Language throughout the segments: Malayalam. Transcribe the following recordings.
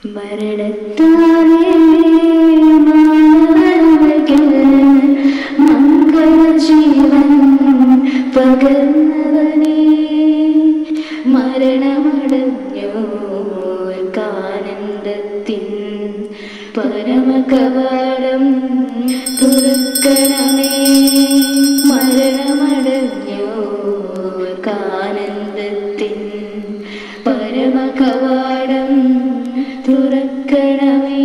മരണത്താലേ മാനവർക്ക് മംഗളജീവൻ പകർന്നവനേ മരണമടഞ്ഞോർക്കാനന്ദത്തിൻ പരമകവാടം തുറക്കണമേ മരണമടഞ്ഞോർക്കാനന്ദത്തിൻ പരമകവാടം തുറക്കണമേ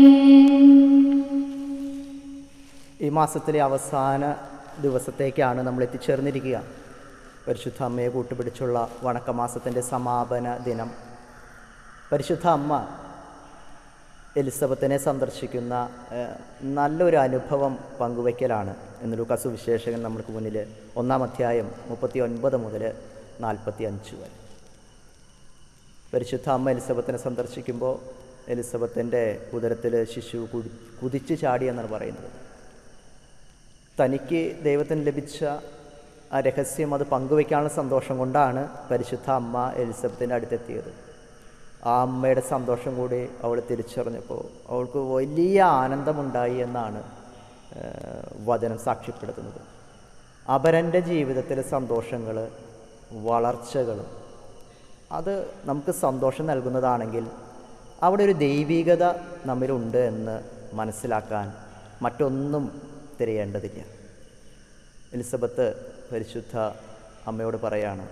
ഈ മാസത്തിലെ അവസാന ദിവസത്തേക്കാണ് നമ്മൾ എത്തിച്ചേർന്നിരിക്കുക പരിശുദ്ധ അമ്മയെ കൂട്ടുപിടിച്ചുള്ള വണക്കമാസത്തിൻ്റെ സമാപന ദിനം പരിശുദ്ധ അമ്മ എലിസബത്തിനെ സന്ദർശിക്കുന്ന ഏഹ്, നല്ലൊരു അനുഭവം പങ്കുവയ്ക്കലാണ് എന്ന് ലൂക്കാസു വിശേഷകൻ നമ്മൾക്ക് മുന്നിൽ ഒന്നാം അധ്യായം മുപ്പത്തി ഒൻപത് മുതൽ നാൽപ്പത്തി അഞ്ച് വരെ പരിശുദ്ധ അമ്മ എലിസബത്തിനെ സന്ദർശിക്കുമ്പോൾ എലിസബത്തിൻ്റെ ഉദരത്തിൽ ശിശു കുടി കുതിച്ചു ചാടി എന്നാണ് പറയുന്നത് തനിക്ക് ദൈവത്തിന് ലഭിച്ച ആ രഹസ്യം അത് പങ്കുവയ്ക്കാനുള്ള സന്തോഷം കൊണ്ടാണ് പരിശുദ്ധ അമ്മ എലിസബത്തിൻ്റെ അടുത്തെത്തിയത് ആ അമ്മയുടെ സന്തോഷം കൂടി അവൾ തിരിച്ചറിഞ്ഞപ്പോൾ അവൾക്ക് വലിയ ആനന്ദമുണ്ടായി എന്നാണ് ഏഹ്, വചനം സാക്ഷ്യപ്പെടുത്തുന്നത് അപരൻ്റെ ജീവിതത്തിലെ സന്തോഷങ്ങൾ വളർച്ചകൾ അത് നമുക്ക് സന്തോഷം നൽകുന്നതാണെങ്കിൽ അവിടെ ഒരു ദൈവികത നമ്മിലുണ്ട് എന്ന് മനസ്സിലാക്കാൻ മറ്റൊന്നും തിരയേണ്ടതില്ല എലിസബത്ത് പരിശുദ്ധ അമ്മയോട് പറയാണ്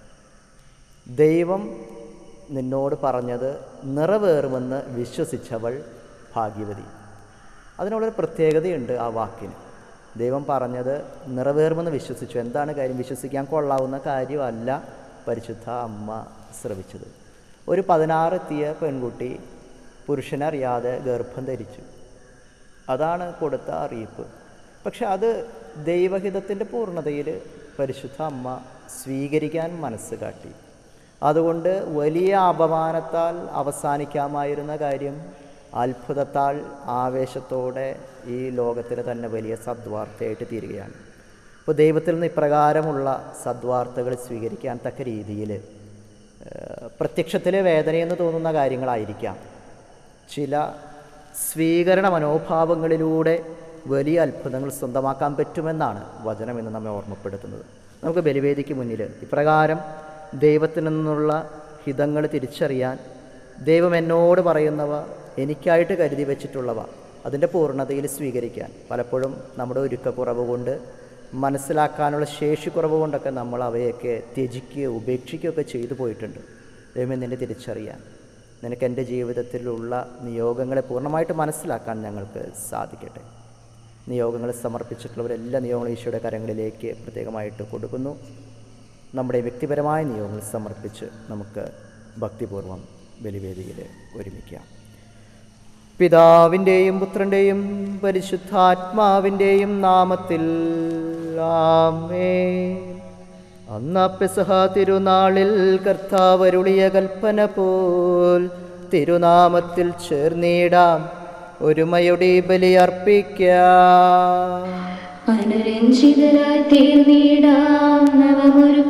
ദൈവം നിന്നോട് പറഞ്ഞത് നിറവേറുമെന്ന് വിശ്വസിച്ചവൾ ഭാഗ്യവതി അതിനുള്ളൊരു പ്രത്യേകതയുണ്ട് ആ വാക്കിന് ദൈവം പറഞ്ഞത് നിറവേറുമെന്ന് വിശ്വസിച്ചു എന്താണ് കാര്യം വിശ്വസിക്കാൻ കൊള്ളാവുന്ന കാര്യമല്ല പരിശുദ്ധ അമ്മ ശ്രവിച്ചത് ഒരു പതിനാറെത്തിയ പെൺകുട്ടി പുരുഷനറിയാതെ ഗർഭം ധരിച്ചു അതാണ് കൊടുത്ത അറിയിപ്പ് പക്ഷെ അത് ദൈവഹിതത്തിൻ്റെ പൂർണ്ണതയിൽ പരിശുദ്ധ അമ്മ സ്വീകരിക്കാൻ മനസ്സ് കാട്ടി അതുകൊണ്ട് വലിയ അപമാനത്താൽ അവസാനിക്കാമായിരുന്ന കാര്യം അത്ഭുതത്താൽ ആവേശത്തോടെ ഈ ലോകത്തിന് തന്നെ വലിയ സദ്വാർത്തയായിട്ട് തീരുകയാണ് അപ്പോൾ ദൈവത്തിൽ നിന്ന് ഇപ്രകാരമുള്ള സദ്വാർത്തകൾ സ്വീകരിക്കാൻ തക്ക രീതിയിൽ പ്രത്യക്ഷത്തിൽ വേദനയെന്ന് തോന്നുന്ന കാര്യങ്ങളായിരിക്കാം ചില സ്വീകരണ മനോഭാവങ്ങളിലൂടെ വലിയ അത്ഭുതങ്ങൾ സ്വന്തമാക്കാൻ പറ്റുമെന്നാണ് വചനം എന്ന് നമ്മെ ഓർമ്മപ്പെടുത്തുന്നത് നമുക്ക് ബലിവേദിക്ക് മുന്നിൽ ഇപ്രകാരം ദൈവത്തിൽ നിന്നുള്ള ഹിതങ്ങൾ തിരിച്ചറിയാൻ ദൈവം എന്നോട് പറയുന്നവ എനിക്കായിട്ട് കരുതി വെച്ചിട്ടുള്ളവ അതിൻ്റെ പൂർണ്ണതയിൽ സ്വീകരിക്കാൻ പലപ്പോഴും നമ്മുടെ ഒരുക്കക്കുറവ് കൊണ്ട് മനസ്സിലാക്കാനുള്ള ശേഷിക്കുറവ് കൊണ്ടൊക്കെ നമ്മൾ അവയൊക്കെ ത്യജിക്കുകയോ ഉപേക്ഷിക്കുകയൊക്കെ ചെയ്തു പോയിട്ടുണ്ട് ദൈവം നിന്നെ തിരിച്ചറിയാൻ നിനക്ക് എൻ്റെ ജീവിതത്തിലുള്ള നിയോഗങ്ങളെ പൂർണ്ണമായിട്ട് മനസ്സിലാക്കാൻ ഞങ്ങൾക്ക് സാധിക്കട്ടെ നിയോഗങ്ങൾ സമർപ്പിച്ചിട്ടുള്ളവർ എല്ലാ നിയോഗങ്ങളും ഈശോയുടെ കരങ്ങളിലേക്ക് പ്രത്യേകമായിട്ട് കൊടുക്കുന്നു നമ്മുടെ വ്യക്തിപരമായ നിയോഗങ്ങൾ സമർപ്പിച്ച് നമുക്ക് ഭക്തിപൂർവം ബലിവേദിയിൽ ഒരുമിക്കാം പിതാവിൻ്റെയും പുത്രൻ്റെയും പരിശുദ്ധാത്മാവിൻ്റെയും നാമത്തിൽ ആമേ അന്ന പെസഹ തിരുനാളിൽ കർത്താവരുളിയ കൽപ്പന പോൽ തിരുനാമത്തിൽ ചേർന്നിടാം ഒരുമയുടെ ബലി അർപ്പിക്കാം അനുരഞ്ജിതരായി തീർന്നിടാം നവമൊരു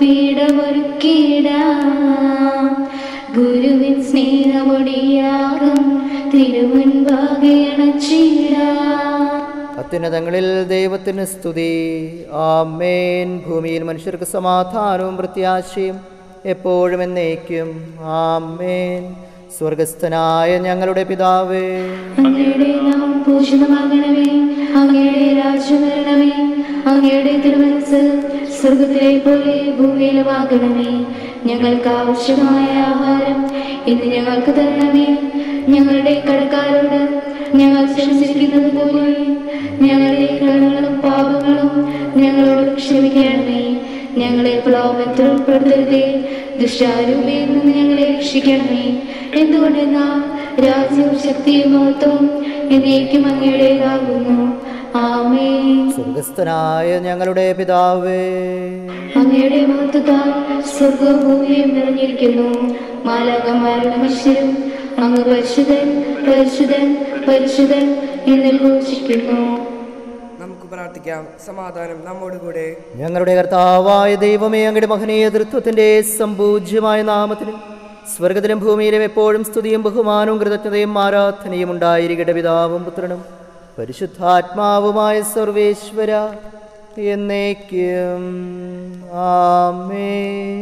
പീഠമൊരുക്കിടാം ഗുരുവിൻ സ്നേഹമൊടിയാകും തിരുമുൻപാകെ അണച്ചിടാം അത്യുന്നതങ്ങളിൽ ദൈവത്തിന് സ്തുതി ആമേൻ ഭൂമിയിൽ മനുഷ്യർക്ക് സമാധാനവും പ്രത്യാശയും എപ്പോഴും എന്നേക്കും ആമേൻ സ്വർഗസ്ഥനായ ഞങ്ങളുടെ പിതാവേ അങ്ങയുടെ നാമം പൂജിതമാകണമേ അങ്ങയുടെ രാജ്യം വരണമേ അങ്ങയുടെ തിരുമനസ് സ്വർഗത്തിലെ പോലെ ഭൂമിയിലുമാകണമേ ഞങ്ങൾക്ക് ആവശ്യമായ ആഹാരം ഇന്ന് ഞങ്ങൾക്ക് തരണമേ ഞങ്ങളുടെ കടക്കാരോട് ഞങ്ങൾ ക്ഷമിച്ചിരിക്കുന്നത് പോലെ ഞങ്ങളുടെ കടങ്ങളും പാപങ്ങളും ഞങ്ങളോട് ക്ഷമിക്കണമേ ഞങ്ങളെ പ്രലോഭനത്തിൽ ഉൾപ്പെടുത്തരുതേ ദുഷ്ടാരൂപയിൽ നിന്ന് ഞങ്ങളെ രക്ഷിക്കണമേ എന്തുകൊണ്ടെന്നാൽ രാജ്യവും ശക്തിയും മഹത്വവും എന്നേക്കും അങ്ങയുടേതാകുന്നു ആമേ സ്വർഗസ്ഥനായ ഞങ്ങളുടെ പിതാവേ അങ്ങയുടെ മഹത്വത്താൽ സ്വർഗവും ഭൂമിയും നിറഞ്ഞിരിക്കുന്നു മാലാകന്മാരുടെ മനുഷ്യരും അങ്ങ് പരിശുദ്ധൻ പരിശുദ്ധൻ പരിശുദ്ധൻ എന്ന് ഘോഷിക്കുന്നു നമുക്ക് പ്രാർത്ഥിക്കാം സമാധാനം നമ്മോടുകൂടെ ഞങ്ങളുടെ കർത്താവായ ദൈവമേ അങ്ങയുടെ മഹനീയ തൃത്വത്തിൻ്റെ സമ്പൂജ്യമായ നാമത്തിൽ സ്വർഗത്തിലും ഭൂമിയിലും എപ്പോഴും സ്തുതിയും ബഹുമാനവും കൃതജ്ഞതയും ആരാധനയും ഉണ്ടായിരിക്കട്ടെ പിതാവും പുത്രനും പരിശുദ്ധാത്മാവുമായ സർവേശ്വര എന്നേക്കും ആമേ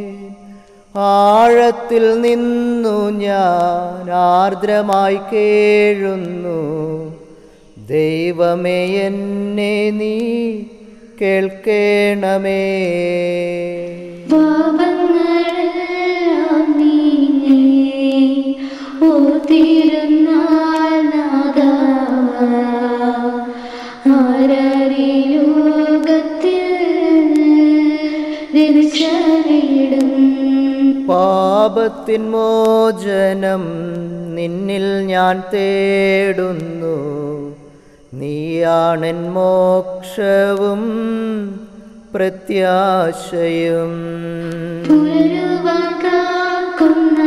ആഴത്തിൽ നിന്നു ഞാൻ ആർദ്രമായി കേഴുന്നു ദൈവമേ എന്നെ നീ കേൾക്കേണമേ പാപങ്ങളെല്ലാം നീങ്ങി ഓർത്തിരുന്നാൽ നാഥാ, ആരാരീ ലോകത്തിൽ തിരിച്ചറിയിടും പാപത്തിൻ മോചനം നിന്നിൽ ഞാൻ തേടുന്നു നീയാണെൻ മോക്ഷവും പ്രത്യാശയും പുലരുവാൻ കാക്കുന്ന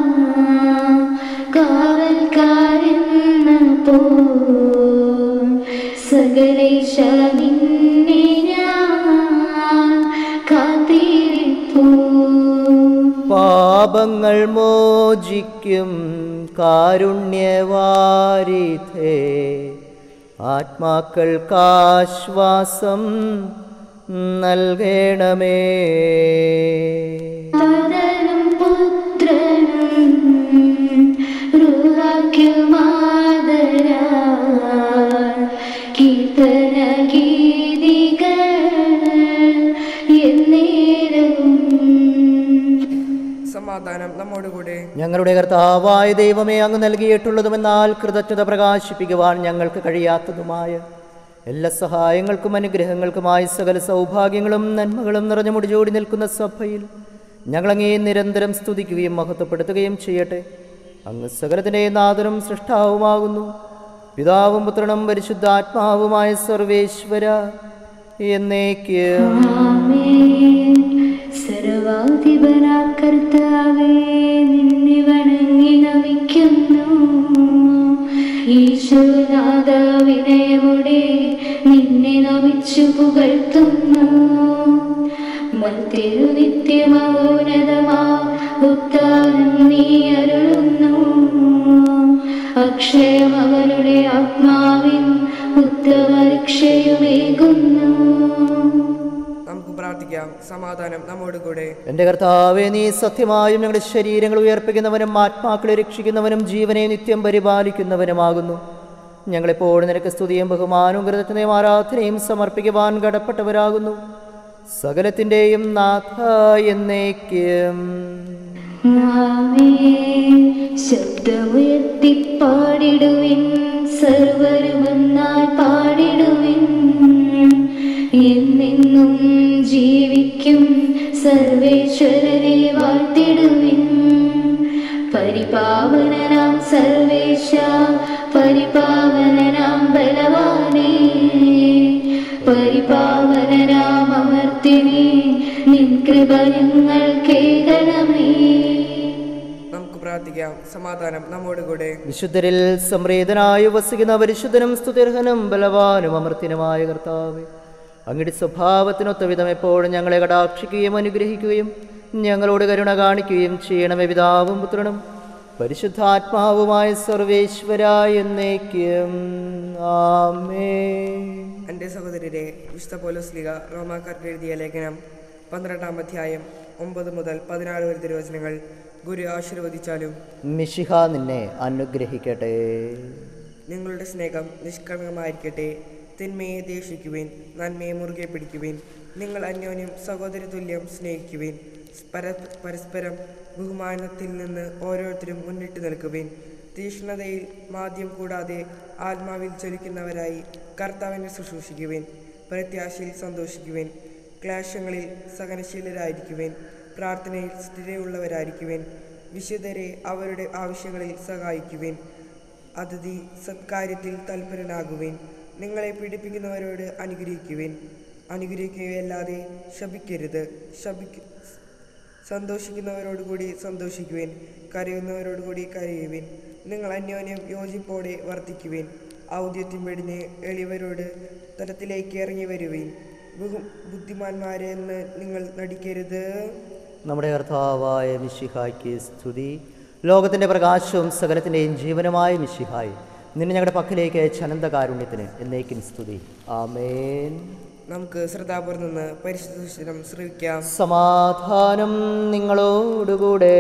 കാവൽക്കാരെന്ന പോൽ സകലേശ നിന്നെ ഞാൻ കാത്തിരിപ്പൂ പാപങ്ങൾ മോചിക്കും കാരുണ്യവാരിധേ ആത്മാക്കൾക്കാശ്വാസം നൽകണമേ പതനും പുത്രനും റുഹാക്കുമാതരാൽ കീർത്തന ഗീതികൾ എന്നേരവും സമാധാനം നമ്മോടുകൂടെ ഞങ്ങളുടെ കർത്താവായ ദൈവമേ അങ്ങ് നൽകിയിട്ടുള്ളതുമെന്നാൽ കൃതജ്ഞത പ്രകാശിപ്പിക്കുവാൻ ഞങ്ങൾക്ക് കഴിയാത്തതുമായ എല്ലാ സഹായങ്ങൾക്കും അനുഗ്രഹങ്ങൾക്കുമായി സകല സൗഭാഗ്യങ്ങളും നന്മകളും നിറഞ്ഞു മുടിചൂടി നിൽക്കുന്ന സഭയിൽ ഞങ്ങളങ്ങേ നിരന്തരം സ്തുതിക്കുകയും മഹത്വപ്പെടുത്തുകയും ചെയ്യട്ടെ അങ്ങ് സകലത്തിൻ്റെ നാഥനും സൃഷ്ടാവുമാകുന്നു പിതാവും പുത്രനും പരിശുദ്ധാത്മാവുമായ സർവേശ്വര എന്നേക്കും ആമേൻ. സർവാധിപനാ കർത്താവേ നിന്നെ വണങ്ങി നമിക്കുന്നു ഈശോനാഥ വിനയമുടെ നിന്നെ നമിച്ചു പുകഴ്ത്തുന്നു മറ്റൊരു നിത്യമൗനതമാ ഉത്താനം നീ അരുളുന്നു അക്ഷയം അവരുടെ ആത്മാവിൻ ഉത്തമരക്ഷയുമേകുന്നു നമുക്ക് പ്രാർത്ഥിക്കാം സമാധാനം നമ്മോടുകൂടെ എൻ്റെ കർത്താവെ നീ സത്യമായും ഞങ്ങളുടെ ശരീരങ്ങൾ ഉയർപ്പിക്കുന്നവനും ആത്മാക്കളെ രക്ഷിക്കുന്നവനും ജീവനെ നിത്യം പരിപാലിക്കുന്നവനുമാകുന്നു ഞങ്ങളെപ്പോഴും നിനക്ക് സ്തുതിയും ബഹുമാനവും കൃതജ്ഞതയും ആരാധനയും സമർപ്പിക്കുവാൻ കടപ്പെട്ടവരാകുന്നു സകലത്തിൻ്റെയും നാഥ എന്നേക്കും ആമേൻ. ശബ്ദമുയർത്തി പാടിടുവിൻ സർവരുമൊന്നായി പാടിടുവിൻ എന്നെന്നും ജീവിക്കും സർവേശ്വരനെ വാഴ്ത്തിടുവിൻ പരിപാവനനാം സർവേശ പരിപാവനനാം ബലവാനേ പരിപാവനനാം അമർത്തിനെ നിൻ കൃപ ഞങ്ങൾ കേൾക്കണമേ നമുക്ക് പ്രാർത്ഥിക്കാം സമാധാനം നമ്മോടുകൂടെ വിശുദ്ധരിൽ സംപ്രീതനായി വസിക്കുന്ന പരിശുദ്ധനും സ്തുതിർഹനും ബലവാനും അമർത്തിനുമായ കർത്താവെ അങ്ങയുടെ സ്വഭാവത്തിനൊത്ത വിധം എപ്പോഴും ഞങ്ങളെ കടാക്ഷിക്കുകയും അനുഗ്രഹിക്കുകയും ഞങ്ങളോട് കരുണ കാണിക്കുകയും ചെയ്യണമേ പിതാവും പുത്രനും പരിശുദ്ധാത്മാവുമായ സർവേശ്വര എന്നേക്കും ആമേ എൻ്റെ സഹോദരരെ വിശുദ്ധ പോലോസ്ലിക റോമാക്കാർക്ക് എഴുതിയ ലേഖനം പന്ത്രണ്ടാം അധ്യായം ഒമ്പത് മുതൽ പതിനാറ് വരെ തിരുവചനങ്ങൾ ഗുരു ആശീർവദിച്ചാലും മിശിഹ നിന്നെ അനുഗ്രഹിക്കട്ടെ നിങ്ങളുടെ സ്നേഹം നിഷ്കളങ്കമായിരിക്കട്ടെ തിന്മയെ ദേഷിക്കുവിൻ നന്മയെ മുറുകെ പിടിക്കുവിൻ നിങ്ങൾ അന്യോന്യം സഹോദര തുല്യം സ്നേഹിക്കുവിൻ പര പരസ്പരം ബഹുമാനത്തിൽ നിന്ന് ഓരോരുത്തരും മുന്നിട്ട് നിൽക്കുവിൻ തീക്ഷ്ണതയിൽ മാദ്യം കൂടാതെ ആത്മാവിൽ ചൊലിക്കുന്നവരായി കർത്താവിനെ ശുശ്രൂഷിക്കുവിൻ പ്രത്യാശയിൽ സന്തോഷിക്കുവിൻ ക്ലേശങ്ങളിൽ സഹനശീലരായിരിക്കുവിൻ പ്രാർത്ഥനയിൽ സ്ഥിരയുള്ളവരായിരിക്കുവിൻ വിശുദ്ധരെ അവരുടെ ആവശ്യങ്ങളിൽ സഹായിക്കുവിൻ അതിഥി സത്കാര്യത്തിൽ തൽപരനാകുവിൻ നിങ്ങളെ പീഡിപ്പിക്കുന്നവരോട് അനുഗ്രഹിക്കുവിൻ അനുഗ്രഹിക്കുകയല്ലാതെ ശപിക്കരുത് ശപിക്ക സന്തോഷിക്കുന്നവരോടുകൂടി സന്തോഷിക്കുവിൻ കരയുന്നവരോടുകൂടി കരയുവിൻ നിങ്ങൾ അന്യോന്യം യോജിപ്പോടെ വർദ്ധിക്കുവിൻ ഔദ്യത്യം വെടിഞ്ഞ് എളിയവരോട് തലത്തിലേക്ക് ഇറങ്ങി വരുവിൻ ബഹു ബുദ്ധിമാന്മാരെ എന്ന് നിങ്ങൾ നടിക്കരുത് നമ്മുടെ കർത്താവായ മിശിഹായ്ക്ക് സ്തുതി ലോകത്തിൻ്റെ പ്രകാശവും സകലത്തിൻ്റെയും ജീവനമായ മിശിഹായി നിന്നെ ഞങ്ങളുടെ പക്കലേക്ക് അയച്ച അനന്തകാരുണ്യത്തിന് എന്നേക്കും സ്തുതി ആമേൻ നമുക്ക് ശ്രദ്ധാപൂർവ്വം നിന്ന് പരിശുദ്ധ സുവിശേഷം ശ്രവിക്കാം സമാധാനം നിങ്ങളോടുകൂടെ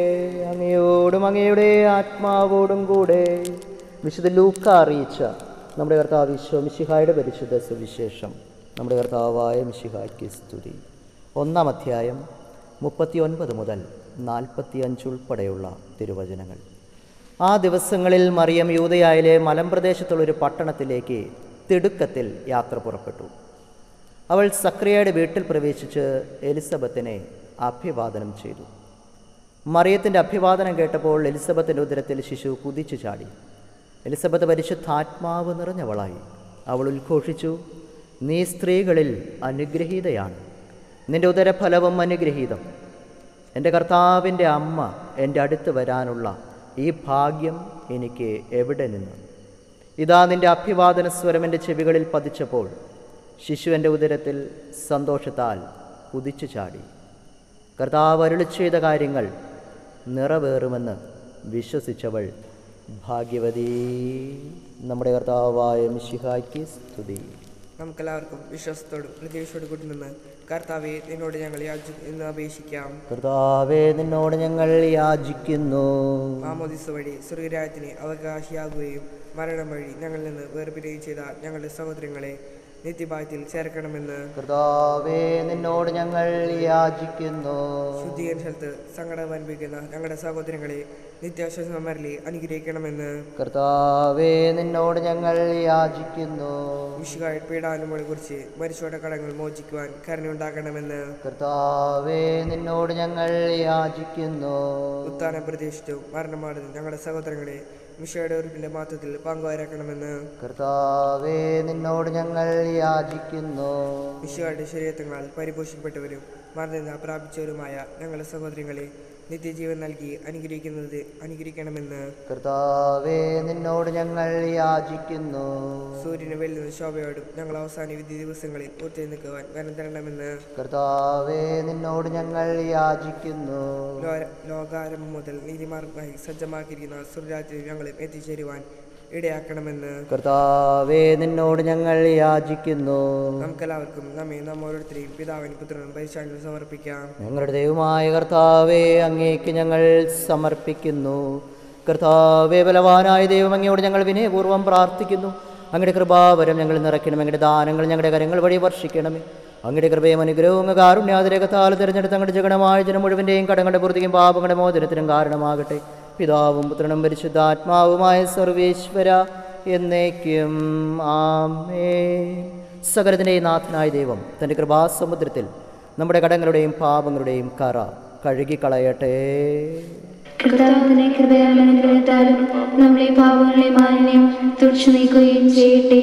അങ്ങയോടും അങ്ങയുടെ ആത്മാവോടും കൂടെ വിശുദ്ധ ലൂക്ക അറിയിച്ച നമ്മുടെ കർത്താവ് വിശ്വ മിശിഹായുടെ പരിശുദ്ധ സുവിശേഷം നമ്മുടെ കർത്താവായ മിശിഹായ്ക്ക് സ്തുതി ഒന്നാം അധ്യായം മുപ്പത്തി ഒൻപത് മുതൽ നാൽപ്പത്തി ഉൾപ്പെടെയുള്ള തിരുവചനങ്ങൾ ആ ദിവസങ്ങളിൽ മറിയം യൂതയായിലെ മലമ്പ്രദേശത്തുള്ളൊരു പട്ടണത്തിലേക്ക് തിടുക്കത്തിൽ യാത്ര പുറപ്പെട്ടു അവൾ സക്രിയയുടെ വീട്ടിൽ പ്രവേശിച്ച് എലിസബത്തിനെ അഭിവാദനം ചെയ്തു മറിയത്തിൻ്റെ അഭിവാദനം കേട്ടപ്പോൾ എലിസബത്തിൻ്റെ ഉദരത്തിൽ ശിശു കുതിച്ചു ചാടി എലിസബത്ത് പരിശുദ്ധാത്മാവ് നിറഞ്ഞവളായി അവൾ ഉദ്ഘോഷിച്ചു നീ സ്ത്രീകളിൽ അനുഗ്രഹീതയാണ് നിന്റെ ഉദരഫലവും അനുഗ്രഹീതം എൻ്റെ കർത്താവിൻ്റെ അമ്മ എൻ്റെ അടുത്ത് വരാനുള്ള ഈ ഭാഗ്യം എനിക്ക് എവിടെ നിന്ന് ഇതാ നിന്റെ അഭിവാദന സ്വരം എൻ്റെ ചെവികളിൽ പതിച്ചപ്പോൾ ശിശു എൻ്റെ ഉദരത്തിൽ സന്തോഷത്താൽ കുതിച്ചു ചാടി കർത്താവ് അരുളി ചെയ്ത കാര്യങ്ങൾ നിറവേറുമെന്ന് വിശ്വസിച്ചവൾ ഭാഗ്യവതി നമ്മുടെ കർത്താവായ മിശിഹായ്ക്ക് സ്തുതി നമുക്കെല്ലാവർക്കും വിശ്വാസത്തോടും പ്രതീക്ഷയോടും കൂടി നിന്ന് കർത്താവെ നിന്നോട് ഞങ്ങൾ യാചി എന്ന് അപേക്ഷിക്കാം കർത്താവെ നിന്നോട് ഞങ്ങൾ യാചിക്കുന്നു മാമോദിസ വഴി സ്വർഗരാജ്യത്തിന് അവകാശിയാകുകയും മരണം വഴി ഞങ്ങളിൽ നിന്ന് വേർപിരിയുകയും ചെയ്ത ഞങ്ങളുടെ സഹോദരങ്ങളെ നിത്യഭാഗ്യത്തിൽ ചേർക്കണമെന്ന് കർത്താവെ നിന്നോട് ഞങ്ങൾ യാചിക്കുന്നു ശുദ്ധീകരണ സ്ഥലത്ത് സങ്കടം അനുഭവിക്കുന്ന ഞങ്ങളുടെ സഹോദരങ്ങളെ നിത്യാശ്വാസമരലി അനുഗ്രഹിക്കണമെന്ന് കർത്താവെ നിന്നോട് ഞങ്ങൾ യാചിക്കുന്നു വിശുകായ പീഡാനുമോളെ കുറിച്ച് മരിച്ചവരുടെ കടങ്ങൾ മോചിക്കുവാൻ കരുണയുണ്ടാക്കണമെന്ന് കർത്താവെ നിന്നോട് ഞങ്ങൾ യാചിക്കുന്നു ഉത്താനം പ്രതീക്ഷിച്ചു മരണമാടുന്ന ഞങ്ങളുടെ സഹോദരങ്ങളെ മിഷയുടെ ഉറുപ്പിന്റെ മാറ്റത്തിൽ പങ്കുവരാക്കണമെന്ന് കർത്താവെ നിന്നോട് ഞങ്ങൾ യാചിക്കുന്നു മിഷയുടെ ശരീരത്തിനാൽ പരിപോഷിക്കപ്പെട്ടവരും മരണ പ്രാപിച്ചവരുമായ ഞങ്ങളുടെ സഹോദരങ്ങളെ നിത്യജീവൻ നൽകി അനുഗ്രഹിക്കുന്നത് അനുഗ്രഹിക്കണമെന്ന് കർത്താവെ നിന്നോട് ഞങ്ങൾ യാചിക്കുന്നു സൂര്യന് വെല്ലുന്ന ശോഭയോടും ഞങ്ങൾ അവസാന വിധി ദിവസങ്ങളിൽ പൂർത്തി നിൽക്കുവാൻ വരം തരണമെന്ന് കർത്താവെ നിന്നോട് ഞങ്ങൾ യാചിക്കുന്നു ലോ- ലോകാരംഭം മുതൽ നീതിമാർഗമായി സജ്ജമാക്കിയിരിക്കുന്ന സുരരാജ്യത്തിൽ ഞങ്ങളും എത്തിച്ചേരുവാൻ ഇടയാക്കണമെന്ന് കർത്താവെ നിന്നോട് ഞങ്ങൾ യാചിക്കുന്നു നമുക്കെല്ലാവർക്കും നമ്മെ നാം ഓരോരുത്തരെയും പിതാവിനും പുത്രനും പരിശാലും സമർപ്പിക്കാം ഞങ്ങളുടെ ദൈവമായ കർത്താവെ അങ്ങേക്ക് ഞങ്ങൾ സമർപ്പിക്കുന്നു കർത്താവെ ബലവാനായ ദൈവം അങ്ങയോട് ഞങ്ങൾ വിനയപൂർവ്വം പ്രാർത്ഥിക്കുന്നു അങ്ങയുടെ കൃപാവരം ഞങ്ങൾ നിറയ്ക്കണം അങ്ങയുടെ ദാനങ്ങൾ ഞങ്ങളുടെ കരങ്ങൾ വഴി വർഷിക്കണമേ അങ്ങയുടെ കൃപയും അനുഗ്രഹവും അങ്ങ് കാരുണ്യാതിരകത്താൽ തിരഞ്ഞെടുത്ത അങ്ങയുടെ ജഗണമായ ജനം മുഴുവൻ്റെയും കടങ്ങളുടെ പൂർത്തിക്കും പാപങ്ങളുടെ മോചനത്തിനും കാരണമാകട്ടെ പിതാവും പുത്രനും പരിശുദ്ധാത്മാവുമായ സർവേശ്വര എന്നേക്കും ആമേ സകലത്തിൻ്റെയും നാഥനായ ദൈവം തൻ്റെ കൃപാസമുദ്രത്തിൽ നമ്മുടെ കടങ്ങളുടെയും പാപങ്ങളുടെയും കറ കഴുകിക്കളയട്ടെ കർത്താവിനെ കൃപയാലും അനുഗ്രഹത്താലും നമ്മളെ പാവങ്ങളെ മാലിന്യം തുടച്ചു നീക്കുകയും ചെയ്യട്ടെ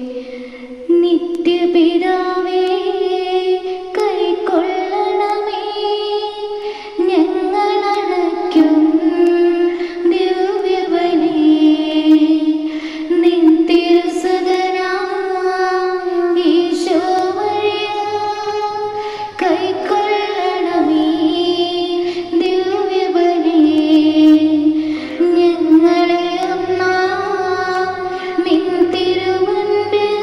നിത്യപിതാവേ കൈക്കൊള്ളണമേ ഞങ്ങൾ അണയ്ക്കും ദിവ്യബലി നിൻ തിരുസദനാം ഈശോ വഴിയാ കൈക്കൊള്ളണമേ ദിവ്യബലി ഞങ്ങളെ അന്നാ നിൻ തിരുമുൻപിൽ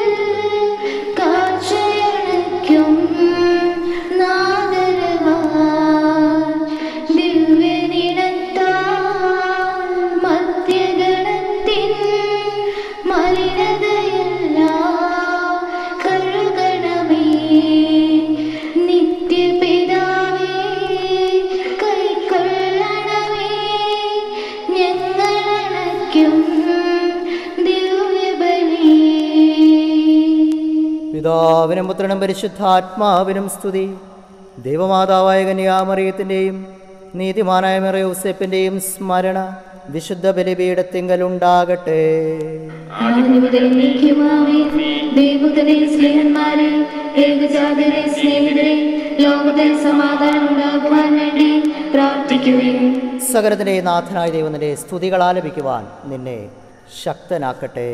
കാഴ്ചയണയ്ക്കും നാഗരവാ ദിവ്യനിടത്താ മധ്യഗണത്തിൻ മലിനതയെല്ലാം കഴുകണമേ നിത്യപിതാവേ കൈക്കൊള്ളണമേ ഞങ്ങളണയ്ക്കും ദിവ്യബലി പിതാവിനും പുത്രനും പരിശുദ്ധാത്മാവിനും സ്തുതി ദൈവമാതാവായ കന്യാമറിയത്തിൻ്റെയും നീതിമാനായ മെറയൂസെപ്പിൻ്റെയും സ്മരണ വിശുദ്ധ ബലിപീഠത്തിങ്കലുണ്ടാകട്ടെ ദൈവത്തിലെ സ്നേഹന്മാരെ ഏകജാതിരെ സ്നേഹിതരെ ലോകത്തിൽ സമാധാനം ഉണ്ടാകുവാൻ വേണ്ടി പ്രാർത്ഥിക്കുകയും സകലത്തിൻ്റെ നാഥനായ ദൈവത്തിൻ്റെ സ്തുതികൾ ആലപിക്കുവാൻ നിന്നെ ശക്തനാക്കട്ടെ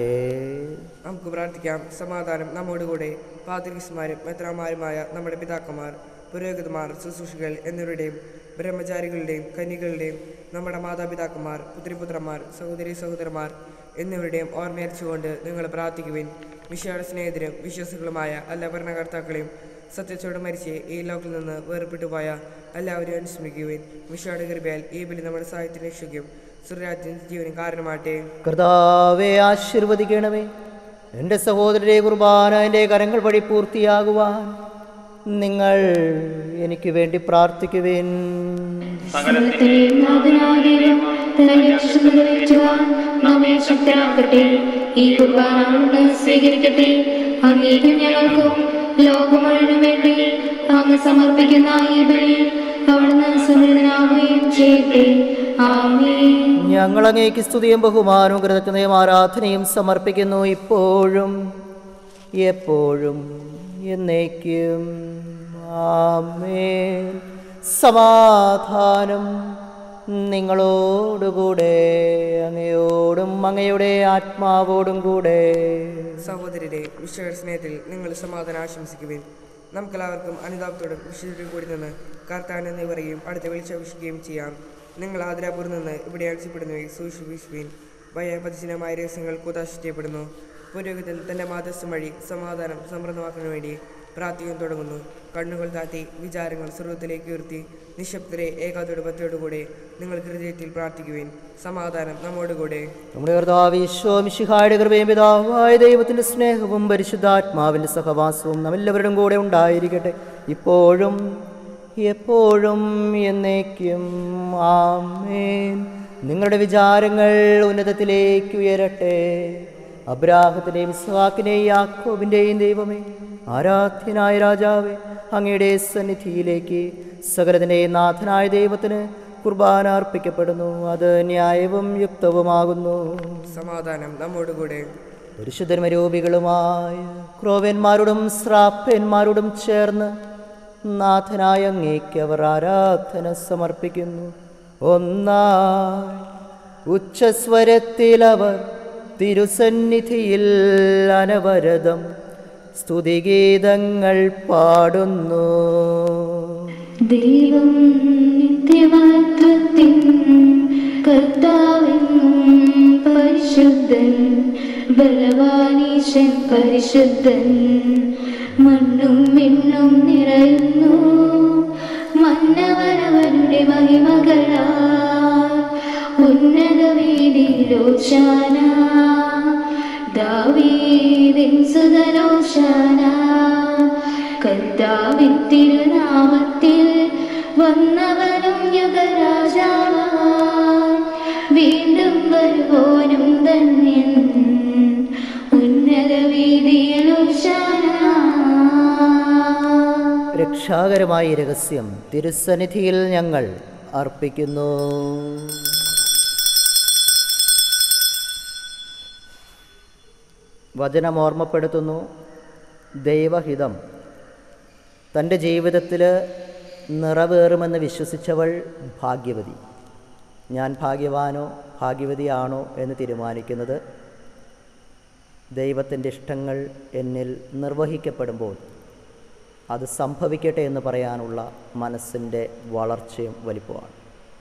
നമുക്ക് പ്രാർത്ഥിക്കാം സമാധാനം നമ്മോടുകൂടെ പാതിരിസ്മാരും മെത്രാമാരുമായ നമ്മുടെ പിതാക്കന്മാർ പുരോഹിതന്മാർ ശുശ്രൂഷികൾ എന്നിവരുടെയും ബ്രഹ്മചാരികളുടെയും കന്യകളുടെയും നമ്മുടെ മാതാപിതാക്കന്മാർ പുത്രിപുത്രന്മാർ സഹോദരി സഹോദരന്മാർ എന്നിവരുടെയും ഓർമ്മയരിച്ചുകൊണ്ട് നിങ്ങൾ പ്രാർത്ഥിക്കുവിൻ മിഷയുടെ സ്നേഹിതരും വിശ്വാസികളുമായ എല്ലാ ഭരണകർത്താക്കളെയും സത്യത്തോട് മരിച്ച് ഈ ലോകത്തിൽ നിന്ന് വേർപെട്ടു പോയ എല്ലാവരെയും അനുസ്മരിക്കുവിൻ മിഷയുടെ കൃപയാൽ ഈ ബലി നമ്മുടെ സാഹിത്യം രക്ഷിക്കും സുരാജ്യം ജീവനും കാരണമാട്ടെ കർത്താവെ ആശീർവദിക്കണമേ എൻ്റെ സഹോദരരെ കുർബാന എൻ്റെ കരങ്ങൾ വഴി പൂർത്തിയാകുവാൻ നിങ്ങൾ എനിക്ക് വേണ്ടി പ്രാർത്ഥിക്കുവിൻ സകലത്തെയും നാഥനായ ദൈവം തന്റെ രക്ഷ നിറവേറ്റുവാൻ നമ്മെ ശക്തരാക്കട്ടെ ഈ കുർബാന കൊണ്ട് സ്വീകരിക്കട്ടെ അങ്ങേക്കും ഞങ്ങൾക്കും ലോകം മുഴുവനും വേണ്ടി അങ്ങ് സമർപ്പിക്കുന്ന ഈ ബലി അവിടുന്ന് സമൃദ്ധനാവുകയും ചെയ്യട്ടെ ആമേൻ ഞങ്ങൾ അങ്ങേക്ക് സ്തുതിയും ബഹുമാനവും കൃതജ്ഞതയും ആരാധനയും സമർപ്പിക്കുന്നു ഇപ്പോഴും എപ്പോഴും എന്നേക്കും ആമേൻ സമാധാനം നിങ്ങളോടുകൂടെ അങ്ങയോടും അങ്ങയുടെ ആത്മാവോടും കൂടെ സഹോദരരെ വിശ്വ സ്നേഹത്തിൽ നിങ്ങൾ സമാധാനം ആശംസിക്കുവിൻ നമുക്കെല്ലാവർക്കും അനുതാപത്തോടും വിശുദ്ധരും കൂടി നിന്ന് കർത്താൻ എന്ന് പറയുകയും അടുത്ത വിളിച്ചഭിഷിക്കുകയും ചെയ്യാം നിങ്ങൾ ആദരാപൂർവ്വം നിന്ന് ഇവിടെ ആവശ്യപ്പെടുന്നവയെ സൂക്ഷിപ്പിക്കുവിൻ ഭയപതിശീലമായ രഹസ്യങ്ങൾ കൂതാശ ചെയ്യപ്പെടുന്നു പുരോഹിതൻ തൻ്റെ മാതസ്ഥം വഴി സമാധാനം സമൃദ്ധമാക്കാൻ വേണ്ടി പ്രാർത്ഥിക്കാൻ തുടങ്ങുന്നു കണ്ണുകൾ താത്തി വിചാരങ്ങൾ സ്വർഗത്തിലേക്ക് ഉയർത്തി നിശബ്ദരെ ഏകാദോട് ഭക്തിയോടുകൂടെ നിങ്ങൾ ഹൃദയത്തിൽ പ്രാർത്ഥിക്കുവിൻ സമാധാനം നമ്മോടുകൂടെ നമ്മുടെ കർത്താവ് ഈശോമിശിഹായുടെ കൃപയും പിതാവായ ദൈവത്തിന്റെ സ്നേഹവും പരിശുദ്ധാത്മാവിന്റെ സഹവാസവും നമ്മെല്ലാവരുടെയും കൂടെ ഉണ്ടായിരിക്കട്ടെ ഇപ്പോഴും എപ്പോഴും എന്നേക്കും ആമേൻ നിങ്ങളുടെ വിചാരങ്ങൾ ഉന്നതത്തിലേക്ക് ഉയരട്ടെ അബ്രാഹത്തിൻ്റെയും ഇസ്ഹാക്കിൻ്റെയും യാക്കോബിൻ്റെയും ദൈവമേ ആരാധ്യനായ രാജാവേ അങ്ങയുടെ സന്നിധിയിലേക്ക് സകലത്തിൻ്റെയും നാഥനായ ദൈവത്തിന് കുർബാന അർപ്പിക്കപ്പെടുന്നു അത് ന്യായവും യുക്തവുമാകുന്നു സമാധാനം നമ്മോടുകൂടെ പരിശുദ്ധന്മരൂപികളുമായ ക്രോവന്മാരോടും ശ്രാപ്പന്മാരോടും ചേർന്ന് നാഥനായ അങ്ങേക്ക് അവർ ആരാധന സമർപ്പിക്കുന്നു ഒന്നായി ഉച്ചസ്വരത്തിൽ അവർ തിരുസന്നിധിയിൽ അനവരതം സ്തുതിഗീതങ്ങൾ പാടുന്നു ദൈവം നിത്യമത്വത്തിൻ കർത്താവെന്നും പരിശുദ്ധൻ ബലവാനീശൻ പരിശുദ്ധൻ മണ്ണും മിണ്ണും നിറയുന്നു മന്നവരവരുടെ മഹിമകളാ ഉന്നത വീതിയിലോശാന ദാവീദിൻ സുതലോശാന കർത്താവിൻ തിരുനാമത്തിൽ വന്നവനും യുഗരാജാവാൻ വീണ്ടും വരുവോനും ധന്യൻ ഉന്നത വീതിയിൽ രക്ഷാകരമായ ഈ രഹസ്യം തിരുസന്നിധിയിൽ ഞങ്ങൾ അർപ്പിക്കുന്നു വചനം ഓർമ്മപ്പെടുത്തുന്നു ദൈവഹിതം തൻ്റെ ജീവിതത്തിൽ നിറവേറുമെന്ന് വിശ്വസിച്ചവൾ ഭാഗ്യവതി ഞാൻ ഭാഗ്യവാനോ ഭാഗ്യവതിയാണോ എന്ന് തീരുമാനിക്കുന്നത് ദൈവത്തിൻ്റെ ഇഷ്ടങ്ങൾ എന്നിൽ നിർവഹിക്കപ്പെടുമ്പോൾ അത് സംഭവിക്കട്ടെ എന്ന് പറയാനുള്ള മനസ്സിൻ്റെ വളർച്ചയും വലിപ്പമാണ്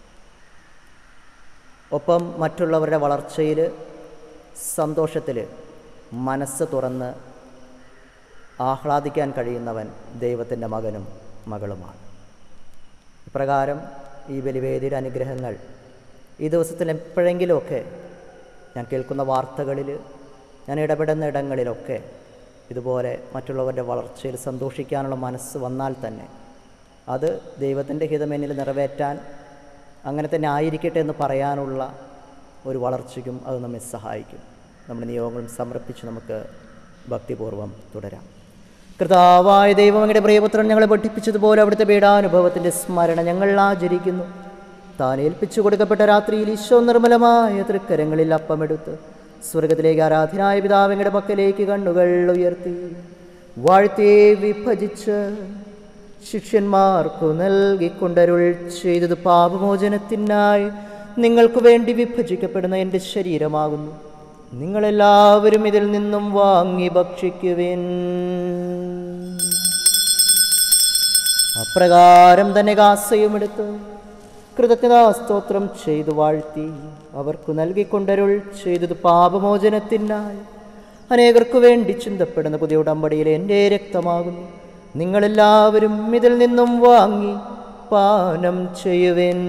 ഒപ്പം മറ്റുള്ളവരുടെ വളർച്ചയിൽ സന്തോഷത്തിൽ മനസ്സ് തുറന്ന് ആഹ്ലാദിക്കാൻ കഴിയുന്നവൻ ദൈവത്തിൻ്റെ മകനും മകളുമാണ് ഇപ്രകാരം ഈ ബലിവേദിയുടെ അനുഗ്രഹങ്ങൾ ഈ ദിവസത്തിൽ എപ്പോഴെങ്കിലുമൊക്കെ ഞാൻ കേൾക്കുന്ന വാർത്തകളിൽ ഞാൻ ഇടപെടുന്ന ഇടങ്ങളിലൊക്കെ ഇതുപോലെ മറ്റുള്ളവരുടെ വളർച്ചയിൽ സന്തോഷിക്കാനുള്ള മനസ്സ് വന്നാൽ തന്നെ അത് ദൈവത്തിൻ്റെ ഹിതം എന്നിൽ നിറവേറ്റാൻ അങ്ങനെ തന്നെ ആയിരിക്കട്ടെ എന്ന് പറയാനുള്ള ഒരു വളർച്ചയ്ക്കും അത് നമ്മെ സഹായിക്കും നമ്മുടെ നിയോഗങ്ങളും സമർപ്പിച്ച് നമുക്ക് ഭക്തിപൂർവ്വം തുടരാം കർത്താവായ ദൈവം അങ്ങയുടെ പ്രിയപുത്രൻ ഞങ്ങളെ പഠിപ്പിച്ചതുപോലെ അവിടുത്തെ പീഡാനുഭവത്തിൻ്റെ സ്മരണ ഞങ്ങൾ ആചരിക്കുന്നു താൻ ഏൽപ്പിച്ചു കൊടുക്കപ്പെട്ട രാത്രിയിൽ ഈശോ നിർമ്മലമായ തൃക്കരങ്ങളിൽ അപ്പമെടുത്ത് സ്വർഗത്തിലേക്ക് ആരാധനായ പിതാവിങ്ങളുടെ പക്കലേക്ക് കണ്ണുകൾ ഉയർത്തി വാഴ്ത്തി വിഭജിച്ച് ശിഷ്യന്മാർക്കു നൽകിക്കൊണ്ടരുൾ ചെയ്തത് പാപമോചനത്തിനായി നിങ്ങൾക്ക് വേണ്ടി വിഭജിക്കപ്പെടുന്ന എൻ്റെ ശരീരമാകുന്നു നിങ്ങളെല്ലാവരും ഇതിൽ നിന്നും വാങ്ങി ഭക്ഷിക്കുവിൻ അപ്രകാരം തന്നെ കാസയും എടുത്ത് കൃതജ്ഞതാ സ്തോത്രം ചെയ്തു വാഴ്ത്തി അവർക്കു നൽകിക്കൊണ്ടരുൾ ചെയ്തത് പാപമോചനത്തിനായി അനേകർക്കു വേണ്ടി ചിന്തപ്പെടുന്ന പുതിയ ഉടമ്പടിയിലെ എൻ്റെ രക്തമാകുന്നു നിങ്ങളെല്ലാവരും ഇതിൽ നിന്നും വാങ്ങി പാനം ചെയ്യുവിൻ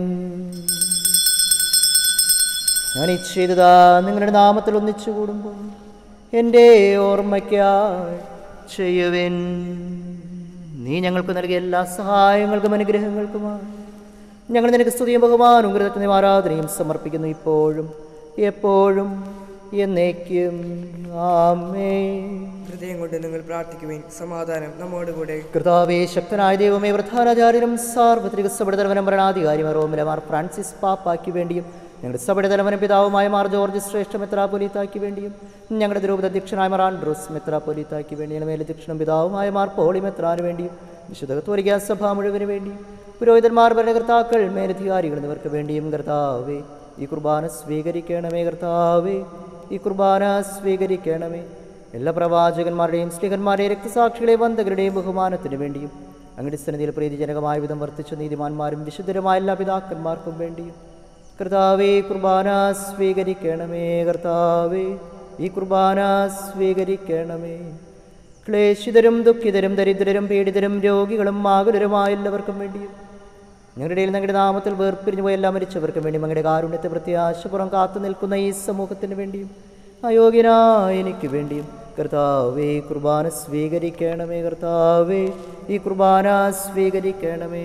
ഞാൻ ഈ ചെയ്തതാ നിങ്ങളുടെ നാമത്തിൽ ഒന്നിച്ചു കൂടുമ്പോൾ എൻ്റെ ഓർമ്മയ്ക്കായി ചെയ്യുവിൻ നീ ഞങ്ങൾക്ക് നൽകിയ എല്ലാ സഹായങ്ങൾക്കും അനുഗ്രഹങ്ങൾക്കുമായി ഞങ്ങൾ നിനക്ക് സ്തുതിയും ബഹുമാനവും കൃതജ്ഞതയും ആരാധനയും സമർപ്പിക്കുന്നു ഇപ്പോഴും എപ്പോഴും എന്നേക്കും ആമേ ഹൃദയം കൊണ്ട് നിങ്ങൾ പ്രാർത്ഥിക്കുവിൻ സമാധാനം നമ്മോടുകൂടെ കർത്താവേ ശക്തനായ ദൈവമേ പ്രധാനാചാര്യനും സാർവത്രിക സഭയുടെ തലവനും ഭരണാധികാരി റോമിലെ മാർ ഫ്രാൻസിസ് പാപ്പായ്ക്ക് വേണ്ടിയും ഞങ്ങളുടെ സഭയുടെ തലവനും പിതാവുമായ മാർ ജോർജ് ശ്രേഷ്ഠ മെത്രാപൊലീത്തായ്ക്ക് വേണ്ടിയും ഞങ്ങളുടെ ദ്രൗപദ അധ്യക്ഷനായ മാർ ആൻഡ്രൂസ് മെത്രാപൊലീത്തായ്ക്ക് വേണ്ടിയും മേലധ്യക്ഷനും പിതാവുമായ മാർ പോളി മെത്രാന് വേണ്ടിയും വിശുദ്ധ കത്തോലിക്ക സഭ മുഴുവന് വേണ്ടിയും പുരോഹിതന്മാർ ഭരണകർത്താക്കൾ മേലധികാരികൾ എന്നിവർക്ക് വേണ്ടിയും കർത്താവേ ഈ കുർബാന സ്വീകരിക്കണമേ കർത്താവേ ഈ കുർബാന സ്വീകരിക്കണമേ എല്ലാ പ്രവാചകന്മാരുടെയും സ്ത്രീകന്മാരുടെയും രക്തസാക്ഷികളെയും വന്ധകരുടെയും ബഹുമാനത്തിന് വേണ്ടിയും അങ്ങയുടെ സന്നിധിയിൽ പ്രീതിജനകമായ വിധം വർത്തിച്ച നീതിമാന്മാരും വിശുദ്ധരുമായ എല്ലാ പിതാക്കന്മാർക്കും വേണ്ടിയും കർത്താവേ കുർബാന സ്വീകരിക്കണമേ കർത്താവേ ഈ കുർബാന സ്വീകരിക്കണമേ ക്ലേശിതരും ദുഃഖിതരും ദരിദ്രരും പീഡിതരും രോഗികളും ആകുലരുമായ എല്ലാവർക്കും വേണ്ടിയും ഞങ്ങളുടെ ഇടയിൽ ഞങ്ങളുടെ നാമത്തിൽ വേർപിരിഞ്ഞു പോയ എല്ലാ മരിച്ചവർക്കും വേണ്ടിയും ഞങ്ങളുടെ കാരുണ്യത്തെ പ്രത്യാശപുറം കാത്തു നിൽക്കുന്ന ഈ സമൂഹത്തിന് വേണ്ടിയും അയോഗ്യനായ എനിക്ക് വേണ്ടിയും കർത്താവേ ഈ കുർബാന സ്വീകരിക്കണമേ കർത്താവേ ഈ കുർബാന സ്വീകരിക്കണമേ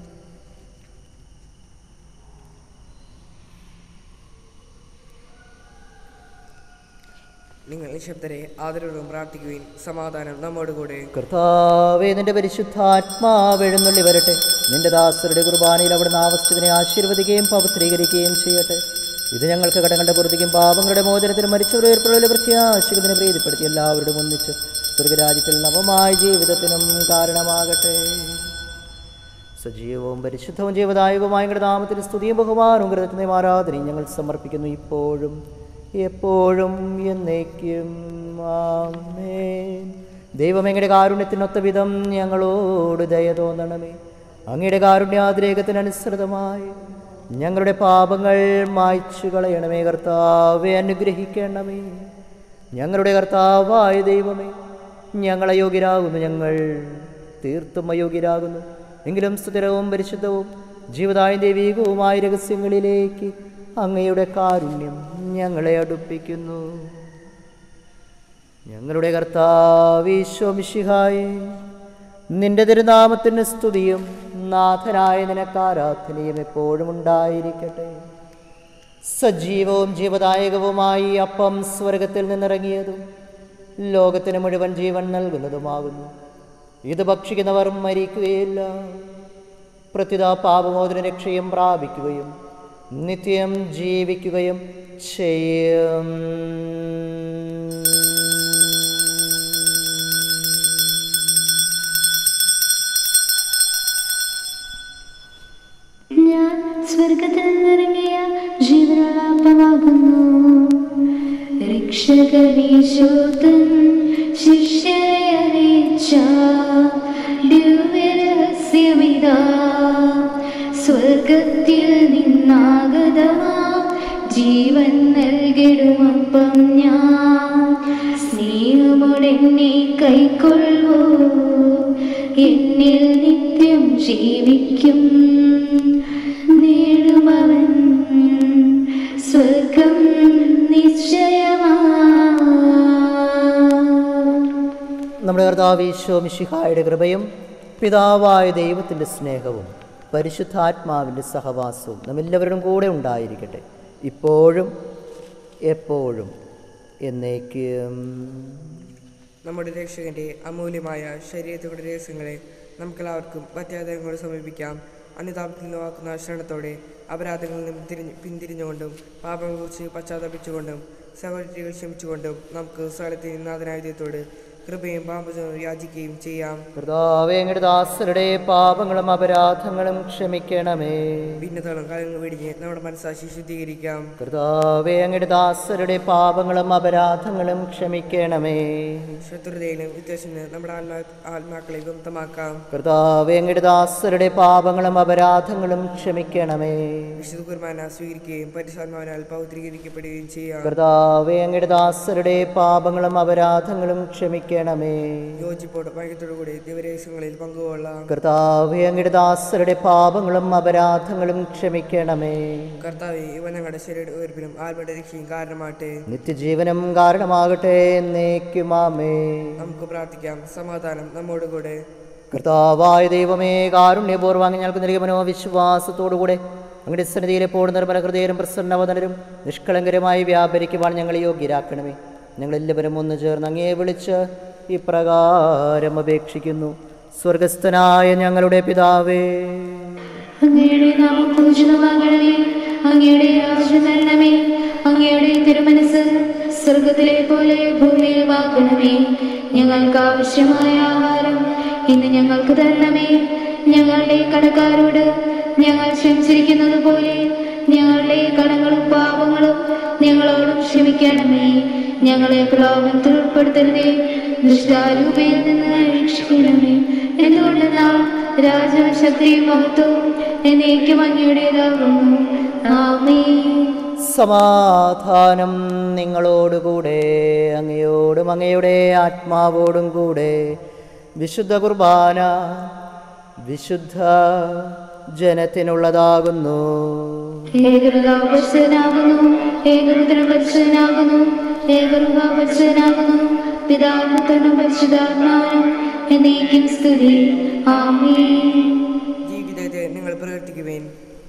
നിങ്ങൾ നിശബ്ദരെ ആദരവും പ്രാർത്ഥിക്കുവിൻ സമാധാനം നമ്മോടുകൂടെ കർത്താവേ നിന്റെ പരിശുദ്ധാത്മാവ് എഴുന്നള്ളി വരട്ടെ നിന്റെ ദാസരുടെ കുർബാനയിൽ അവിടുന്ന് ആവശ്യത്തിനെ ആശീർവദിക്കുകയും പവിത്രീകരിക്കുകയും ചെയ്യട്ടെ ഇത് ഞങ്ങൾക്ക് കടങ്ങളുടെ പുറത്തേക്കും പാപങ്ങളുടെ മോചനത്തിനും മരിച്ചവരുടെ ഏർപ്പെടുന്ന പ്രത്യാശകത്തിനെ പ്രീതിപ്പെടുത്തി എല്ലാവരോടും ഒന്നിച്ച് സ്വർഗരാജ്യത്തിൽ നവമായ ജീവിതത്തിനും കാരണമാകട്ടെ സജീവവും പരിശുദ്ധവും ജീവദായകവുമായ ഞങ്ങളുടെ നാമത്തിൽ സ്തുതിയും ബഹുമാനവും കൃതജ്ഞതയും ആരാധനയും ഞങ്ങൾ സമർപ്പിക്കുന്നു ഇപ്പോഴും എപ്പോഴും എന്നേക്കും ആമേൻ ദൈവം എങ്ങളുടെ കാരുണ്യത്തിനൊത്ത വിധം ഞങ്ങളോട് ദയ തോന്നണമേ അങ്ങയുടെ കാരുണ്യാതിരേകത്തിനനുസൃതമായി ഞങ്ങളുടെ പാപങ്ങൾ മായ്ച്ചു കളയണമേ കർത്താവെ അനുഗ്രഹിക്കണമേ ഞങ്ങളുടെ കർത്താവായ ദൈവമേ ഞങ്ങൾ അയോഗ്യരാകുന്നു ഞങ്ങൾ തീർത്തും അയോഗ്യരാകുന്നു എങ്കിലും സുതരവും പരിശുദ്ധവും ജീവതായ ദൈവീകവുമായ രഹസ്യങ്ങളിലേക്ക് അങ്ങയുടെ കാരുണ്യം ഞങ്ങളെ അടുപ്പിക്കുന്നു ഞങ്ങളുടെ കർത്താവീശ്വമിഷിഹായി നിന്റെ തിരുനാമത്തിന് സ്തുതിയും നാഥനായ നിനക്ക് ആരാധനയും എപ്പോഴും ഉണ്ടായിരിക്കട്ടെ സജീവവും ജീവദായകവുമായി ഈ അപ്പം സ്വർഗത്തിൽ നിന്നിറങ്ങിയതും ലോകത്തിന് മുഴുവൻ ജീവൻ നൽകുന്നതുമാകുന്നു ഇത് ഭക്ഷിക്കുന്നവർ മരിക്കുകയില്ല പ്രത്യുത പാപമോചന രക്ഷയും പ്രാപിക്കുകയും നിത്യം ജീവിക്കുകയും ചെയ്യും ഞാൻ സ്വർഗത്തിൽ നിന്നിറങ്ങിയ ജീവനുള്ള അപ്പമാകുന്നു രക്ഷകനീശോത്തൻ ശിഷ്യരെ അറിയിച്ച ദിവ്യരഹസ്യമിതാ സ്വർഗത്തിൽ നിന്നാഗതമാ ജീവൻ നൽകിടുമപ്പം ഞാൻ സ്നേഹമോടെന്നെ കൈക്കൊള്ളൂ എന്നിൽ നിത്യം ജീവിക്കും നേടുമവൻ സ്വർഗം നിശ്ചയമാ നമ്മുടെ കർത്താവ് ഈശോ മിശിഹായുടെ കൃപയും പിതാവായ ദൈവത്തിൻ്റെ സ്നേഹവും പരിശുദ്ധാത്മാവിൻ്റെ സഹവാസവും നമ്മെല്ലാവരുടെയും കൂടെ ഉണ്ടായിരിക്കട്ടെ ഇപ്പോഴും എപ്പോഴും എന്നേക്കും നമ്മുടെ രക്ഷകന്റെ അമൂല്യമായ ശരീരത്തിലുള്ള രഹസ്യങ്ങളെ നമുക്കെല്ലാവർക്കും പത്യാദയങ്ങളോട് സമീപിക്കാം അനുതാപത്തിൽ നിന്നുവാക്കുന്ന ശരണത്തോടെ അപരാധങ്ങളിൽ നിന്നും തിരിഞ്ഞ് പിന്തിരിഞ്ഞുകൊണ്ടും പാപങ്ങളെക്കുറിച്ച് പശ്ചാത്തപിച്ചുകൊണ്ടും സഹോദരികൾ ക്ഷമിച്ചുകൊണ്ടും നമുക്ക് സ്ഥലത്തെ നാഥനായ ദൈവത്തോട് കൃപയും പാമ്പജനവും യാചിക്കുകയും ചെയ്യാം കർത്താവേ അങ്ങയുടെ ദാസരുടെ പാപങ്ങളും അപരാധങ്ങളും ക്ഷമിക്കണമേ ഭിന്നതകളും കളങ്ങൾ വെടിഞ്ഞ് നമ്മുടെ മനസ്സാക്ഷി ശുദ്ധീകരിക്കാം കർത്താവേ അങ്ങയുടെ ദാസരുടെ പാപങ്ങളും അപരാധങ്ങളും ക്ഷമിക്കണമേ ശത്രുതയിലും വ്യത്യാസത്തിന് നമ്മുടെ ആത്മാ ആത്മാക്കളെ വിമുക്തമാക്കാം കർത്താവേ അങ്ങയുടെ ദാസരുടെ പാപങ്ങളും അപരാധങ്ങളും ക്ഷമിക്കണമേ വിശുദ്ധ കുർബാന സ്വീകരിക്കുകയും പരിശുദ്ധാത്മാവിനാൽ പൗത്രീകരിക്കപ്പെടുകയും ചെയ്യാം കർത്താവേ അങ്ങയുടെ ദാസരുടെ പാപങ്ങളും അപരാധങ്ങളും ക്ഷമിക്കണമേ യോജിപ്പോട് വൈകത്തോടുകൂടി ദിവരേശങ്ങളിൽ പങ്കുകൊള്ളാം കർത്താവേ അങ്ങയുടെ ദാസരുടെ പാപങ്ങളും അപരാധങ്ങളും ക്ഷമിക്കണമേ കർത്താവെ ഇവ ഞങ്ങളുടെ ശരീര ഉയർപ്പിനും ആത്മയുടെ രക്ഷയും കാരണമാട്ടെ നിത്യജീവനം കാരണമാകട്ടെ എന്നേക്കുമാമേ നമുക്ക് പ്രാർത്ഥിക്കാം സമാധാനം നമ്മോടുകൂടെ കർത്താവായ ദൈവമേ കാരുണ്യപൂർവ്വം അങ്ങ് ഞങ്ങൾക്ക് നൽകിയ മനോവിശ്വാസത്തോടുകൂടെ അങ്ങയുടെ സന്നിധിയിൽ എപ്പോഴും നിർമ്മല ഹൃദയരും പ്രസന്നവതനരും നിഷ്കളങ്കരമായി വ്യാപരിക്കുവാൻ ഞങ്ങളെ യോഗ്യരാക്കണമേ ഞങ്ങളെല്ലാവരും ഒന്ന് ചേർന്ന് അങ്ങേ വിളിച്ച് ഇപ്രകാരം അപേക്ഷിക്കുന്നു സ്വർഗസ്ഥനായ ഞങ്ങളുടെ പിതാവേ അങ്ങയുടെ നാമം പൂജിതമാകണമേ അങ്ങയുടെ ആവശ്യം തരണമേ അങ്ങയുടെ തിരുമനസ് സ്വർഗത്തിലെ പോലെ ഭൂമിയിൽ വാക്കണമേ ഞങ്ങൾക്ക് ആവശ്യമായ ആഹാരം ഇന്ന് ഞങ്ങൾക്ക് തരണമേ ഞങ്ങളുടെ കടക്കാരോട് ഞങ്ങൾ ക്ഷമിച്ചിരിക്കുന്നത് പോലെ ഞങ്ങളുടെ കടങ്ങളും പാപങ്ങളും ഞങ്ങളോടും ക്ഷമിക്കണമേ ഞങ്ങളെ പ്രലോഭനത്തിൽ ഉൾപ്പെടുത്തരുതേ ദുഷ്ടാരൂപയിൽ നിന്ന് രക്ഷിക്കണമേ എന്തുകൊണ്ടെന്നാൽ രാജവും ശക്തിയും മഹത്വവും എന്നേക്കും അങ്ങയുടേതാകുന്നു ആമേ സമാധാനം നിങ്ങളോടുകൂടെ അങ്ങയോടും അങ്ങയുടെ ആത്മാവോടും കൂടെ വിശുദ്ധ കുർബാന വിശുദ്ധ ജനത്തിനുള്ളതാകുന്നു ഏകൃതാപരിശനാകുന്നു ഏകരുദ്രം പരിശനാകുന്നു ഏകൃതാപരിശനാകുന്നു പിതാവിനും പരിശുദ്ധാത്മാവിനും എന്നേക്കും സ്തുതി ആമേ ജീവിതത്തെ നിങ്ങൾ പ്രവർത്തിക്കുവേൻ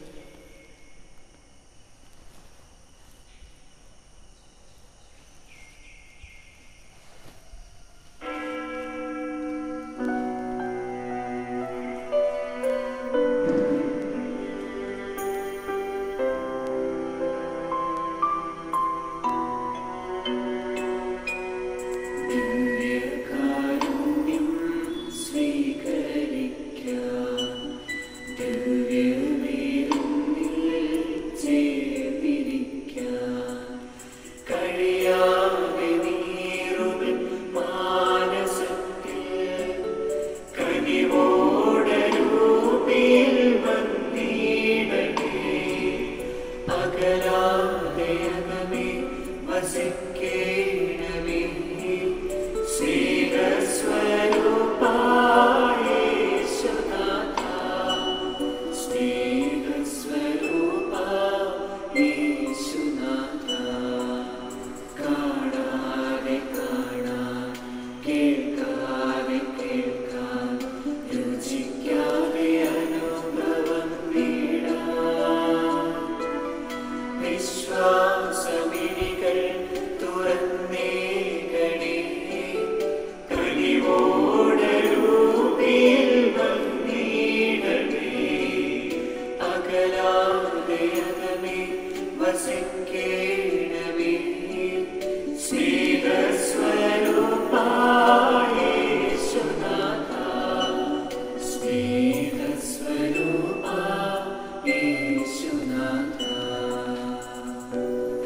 വിശ്വാസമിഴികൾ തുറന്നേകണേ കനിവോടരൂപിൽ വന്നിടണേ അകലാതെ അകമേ വസിക്കേണമേ സ്നേഹസ്വരൂപായേശുനാഥ സ്നേഹസ്വരൂപായേശുനാഥ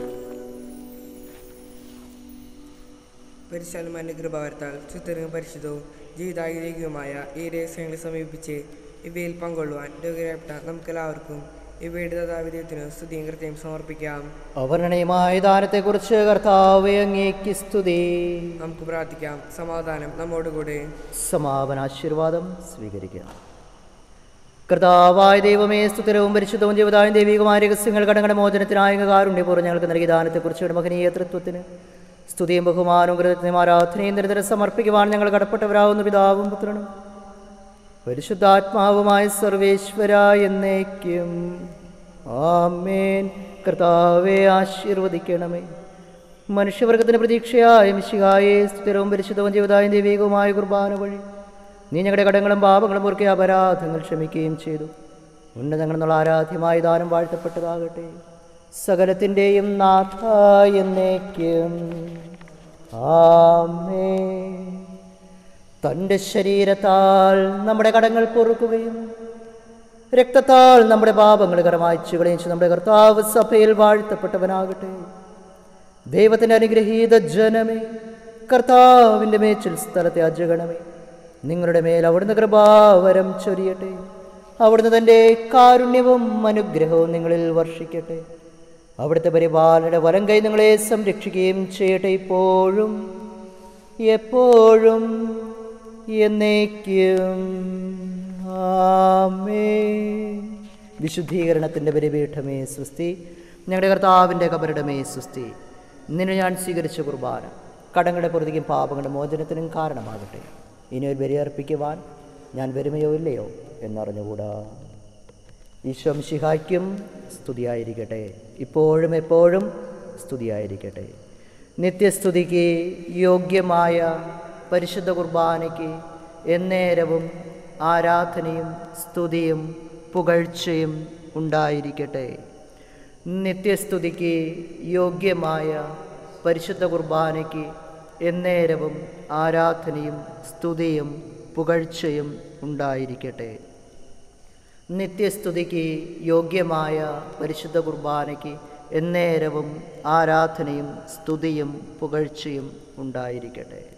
പരിശാലമാന്റെ കൃപാവർത്താൽ ചുത്തരവും പരിശുദ്ധവും ജീവിതാഗ്രഹികവുമായ ഈ രഹസ്യങ്ങളെ സമീപിച്ച് ഇവയിൽ പങ്കൊള്ളുവാൻ രോഗിയാപ്പെട്ട നമുക്കെല്ലാവർക്കും ഇവയുടെ ദാതാവിധേയത്തിന് സ്തുതിയും കൃത്യം സമർപ്പിക്കാം അവർണനീയമായ ദാനത്തെക്കുറിച്ച് കർത്താവെ അങ്ങേക്ക് സ്തുതി നമുക്ക് പ്രാർത്ഥിക്കാം സമാധാനം നമ്മോടുകൂടെ സമാപനാശീർവാദം സ്വീകരിക്കാം കർത്താവായ ദൈവമേ സ്തുതരവും പരിശുദ്ധവും ജീവതായും ദൈവികമായ രഹസ്യങ്ങൾ കടങ്ങളുടെ മോചനത്തിനായ കാരുണ്യപൂർവ്വം ഞങ്ങൾക്ക് നൽകിയ ദാനത്തെക്കുറിച്ച് മഹനീയ തൃത്വത്തിന് സ്തുതിയും ബഹുമാനവും കൃതജ്ഞയും ആരാധനയും നിരന്തരം സമർപ്പിക്കുവാൻ ഞങ്ങൾ കടപ്പെട്ടവരാകുന്ന പിതാവും പുത്രനും പരിശുദ്ധാത്മാവുമായ സർവേശ്വര എന്നേക്കും ആമേൻ കർത്താവെ ആശീർവദിക്കണമേ മനുഷ്യവർഗത്തിന് പ്രതീക്ഷയായ മിശിഹായെ സ്ഥിരവും പരിശുദ്ധവും ജീവിതായും ദൈവികവുമായ കുർബാന വഴി നീ ഞങ്ങളുടെ കടങ്ങളും പാപങ്ങളും പൊറുക്കി അപരാധങ്ങൾ ക്ഷമിക്കുകയും ചെയ്തു ഉന്നതങ്ങൾ എന്നുള്ള ആരാധ്യമായ ദാനം വാഴ്ത്തപ്പെട്ടതാകട്ടെ സകലത്തിൻ്റെയും നാഥ എന്നേക്കും ആമേ തൻ്റെ ശരീരത്താൽ നമ്മുടെ കടങ്ങൾ പൊറുക്കുകയും രക്തത്താൽ നമ്മുടെ പാപങ്ങൾ കരമായ്ച്ചു കളയിച്ച് നമ്മുടെ കർത്താവ് സഭയിൽ വാഴ്ത്തപ്പെട്ടവനാകട്ടെ ദൈവത്തിൻ്റെ അനുഗ്രഹീത ജനമേ കർത്താവിൻ്റെ മേച്ചിൽ സ്ഥലത്തെ അജഗണമേ നിങ്ങളുടെ മേൽ അവിടുന്ന് കൃപാവരം ചൊരിയട്ടെ അവിടുന്ന് തൻ്റെ കാരുണ്യവും അനുഗ്രഹവും നിങ്ങളിൽ വർഷിക്കട്ടെ അവിടുത്തെ പരിപാലനയുടെ വലം കൈ നിങ്ങളെ സംരക്ഷിക്കുകയും ചെയ്യട്ടെ ഇപ്പോഴും എപ്പോഴും എന്നേക്കും ആമേ വിശുദ്ധീകരണത്തിൻ്റെ പരിപീഠമേ സുസ്തി ഞങ്ങളുടെ കർത്താവിൻ്റെ കബറിടമേ സുസ്തി നിന്നെ ഞാൻ സ്വീകരിച്ച കുർബാന കടങ്ങളുടെ പൊറുതിക്കും പാപങ്ങളുടെ മോചനത്തിനും കാരണമാകട്ടെ ഇനി ഒരു ബലിയർപ്പിക്കുവാൻ ഞാൻ വരുമയോ ഇല്ലയോ എന്നറിഞ്ഞുകൂടാ ഈശോ മിശിഹായ്ക്കും സ്തുതിയായിരിക്കട്ടെ ഇപ്പോഴും എപ്പോഴും സ്തുതിയായിരിക്കട്ടെ നിത്യസ്തുതിക്ക് യോഗ്യമായ പരിശുദ്ധ കുർബാനയ്ക്ക് എന്നേരവും ആരാധനയും സ്തുതിയും പുകഴ്ചയും ഉണ്ടായിരിക്കട്ടെ നിത്യസ്തുതിക്ക് യോഗ്യമായ പരിശുദ്ധ കുർബാനയ്ക്ക് എന്നേരവും ആരാധനയും സ്തുതിയും പുകഴ്ചയും ഉണ്ടായിരിക്കട്ടെ നിത്യസ്തുതിക്ക് യോഗ്യമായ പരിശുദ്ധ കുർബാനയ്ക്ക് എന്നേരവും ആരാധനയും സ്തുതിയും പുകഴ്ചയും ഉണ്ടായിരിക്കട്ടെ